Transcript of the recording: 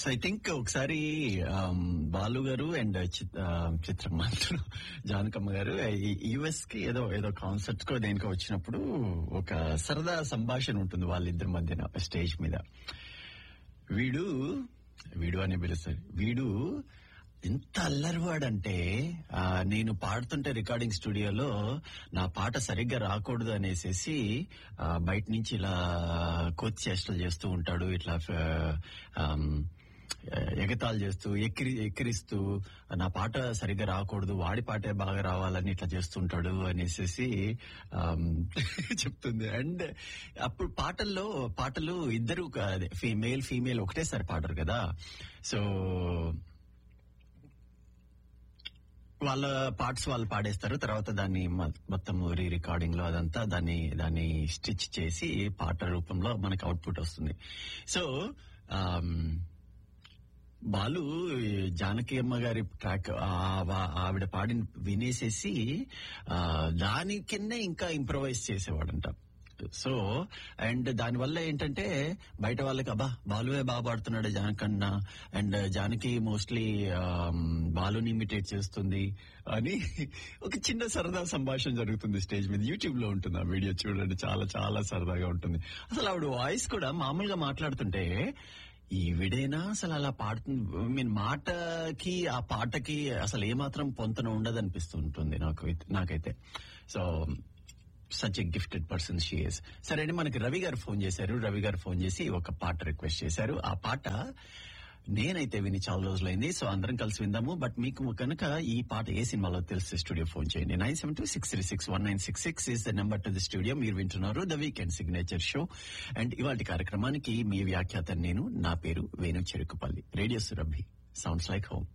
so I think ఒకసారి um, Balu garu and చిత్రమ్మ Janakamma గారు US కి ఏదో ఏదో కాన్సర్ట్ కో దేనికో వచ్చినప్పుడు ఒక సరదా సంభాషణ ఉంటుంది వాళ్ళిద్దరి మధ్యన స్టేజ్ మీద వీడు వీడు అని పిలుస్తారు వీడు ఎంత అల్లరివాడంటే ఆ, నేను పాడుతుంటే రికార్డింగ్ స్టూడియోలో నా పాట సరిగ్గా రాకూడదు అనేసేసి ఆ, బయట నుంచి ఇలా కోచ్ చేష్టలు చేస్తూ ఉంటాడు ఇట్లా ఆ, ఆమ్, ఎగతాళి చేస్తూ ఎక్కిరి ఎక్కిరిస్తూ నా పాట సరిగ్గా రాకూడదు వాడి పాటే బాగా రావాలని ఇట్లా చేస్తుంటాడు అనేసి చెప్తుంది అండ్ అప్పుడు పాటల్లో పాటలు ఇద్దరు మేల్ ఫీమేల్ ఒకటేసారి పాడరు కదా సో వాళ్ళ పార్ట్స్ వాళ్ళు పాడేస్తారు తర్వాత దాన్ని మ- మొత్తం రీ రికార్డింగ్ లో అదంతా దాన్ని దాన్ని స్టిచ్ చేసి పాట రూపంలో మనకి అవుట్పుట్ వస్తుంది సో ఆమ్, బాలు ఈ జానకి అమ్మ గారి ట్రాక్ ఆ- ఆ- ఆవిడ పాడిన వినేసేసి ఆ, దాని కిందే ఇంకా ఇంప్రవైజ్ చేసేవాడంట సో అండ్ దానివల్ల ఏంటంటే బయట వాళ్ళకి అబ్బా బాలువే బాగా పాడుతున్నాడు జానకన్నా అండ్ జానకి మోస్ట్లీ బాలుని ఇమిటేట్ చేస్తుంది అని ఒక చిన్న సరదా సంభాషణ జరుగుతుంది స్టేజ్ మీద యూట్యూబ్ లో ఉంటుంది ఆ వీడియో చూడండి చాలా చాలా సరదాగా ఉంటుంది అసలు ఆవిడ వాయిస్ కూడా మామూలుగా మాట్లాడుతుంటే ఈ విడేనా అసలు అలా పాడుతుంది ఐ మీన్ మాటకి ఆ పాటకి అసలు ఏమాత్రం పొంతన ఉండదు అనిపిస్తుంటుంది నాకు అయితే- నాకైతే so such a gifted person she's సరే అండి మనకి రవి గారు ఫోన్ చేశారు రవి గారు ఫోన్ చేసి ఒక పాట రిక్వెస్ట్ చేశారు ఆ పాట నేనైతే విని చాలా రోజులైంది సో అందరం కలిసి విందాము బట్ మీకు కనుక ఈ పాట ఏ సినిమాలో తెలిస్తే స్టూడియో ఫోన్ చేయండి nine seven two six three six one nine six six is the number to the studio మీరు వింటున్నారు the weekend signature show and ఇవాటి కార్యక్రమానికి మీ వ్యాఖ్యాత నేను నా పేరు Venu Cherukupalli radio Surabhi sounds like home